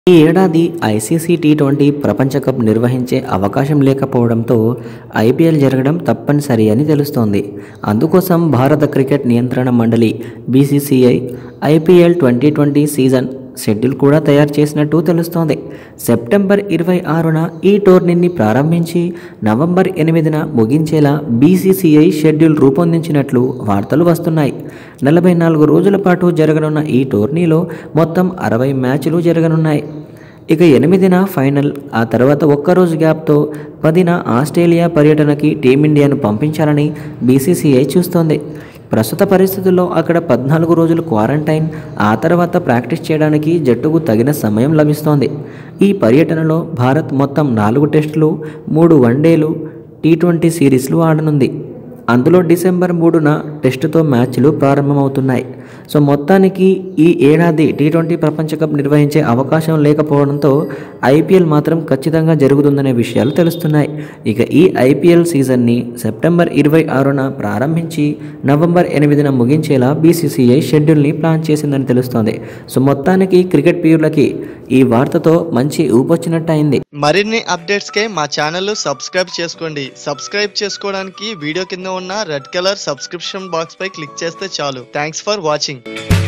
ఈ ఏడాది ICC T twenty ప్రపంచ కప్ నిర్వహించే అవకాశం లేకపోవడంతో ఐపీఎల్ జరగడం తప్పనిసరి అని తెలుస్తోంది అందుకోసం భారత క్రికెట్ నియంత్రణ మండలి BCCI IPL twenty twenty season schedule కూడా తయారు చేసినట్టు తెలుస్తోంది సెప్టెంబర్ ఇరవై ఆరున ఈ టోర్నీని ప్రారంభించి నవంబర్ ఎనిమిదిన ముగించేలా బీసీసీఐ షెడ్యూల్ రూపొందించినట్లు వార్తలు వస్తున్నాయి నలభై నాలుగు రోజుల పాటు జరగనున్న ఈ టోర్నీలో మొత్తం అరవై మ్యాచ్లు జరగనున్నాయి ఇక ఎనిమిదిన ఫైనల్ ఆ తర్వాత ఒక్కరోజు గ్యాప్తో పదిన ఆస్ట్రేలియా పర్యటనకి టీమిండియాను పంపించాలని బీసీసీఐ చూస్తోంది ప్రస్తుత పరిస్థితుల్లో అక్కడ పద్నాలుగు రోజులు క్వారంటైన్ ఆ తర్వాత ప్రాక్టీస్ చేయడానికి జట్టుకు తగిన సమయం లభిస్తోంది ఈ పర్యటనలో భారత్ మొత్తం నాలుగు టెస్టులు మూడు వన్డేలు టీ ట్వంటీ సిరీస్లు ఆడనుంది అందులో డిసెంబర్ మూడున టెస్టుతో మ్యాచ్లు ప్రారంభమవుతున్నాయి సో మొత్తానికి ఈ ఏడాది టీ ట్వంటీ ప్రపంచ కప్ నిర్వహించే అవకాశం లేకపోవడంతో ఐపీఎల్ మాత్రం ఖచ్చితంగా జరుగుతుందనే విషయాలు తెలుస్తున్నాయి ఇక ఈ ఐపీఎల్ సీజన్ని సెప్టెంబర్ ఇరవై ఆరున ప్రారంభించి నవంబర్ ఎనిమిదిన ముగించేలా బీసీసీఐ షెడ్యూల్ని ప్లాన్ చేసిందని తెలుస్తోంది సో మొత్తానికి క్రికెట్ ప్రియులకి ఈ వార్తతో మంచి ఊపొచ్చినట్టు అయింది మరిన్ని అప్డేట్స్ కే మా ఛానల్ సబ్స్క్రైబ్ చేసుకోండి సబ్స్క్రైబ్ చేసుకోవడానికి వీడియో కింద ఉన్న రెడ్ కలర్ సబ్స్క్రిప్షన్ బాక్స్ పై క్లిక్ చేస్తే చాలు థ్యాంక్స్ ఫర్ వాచింగ్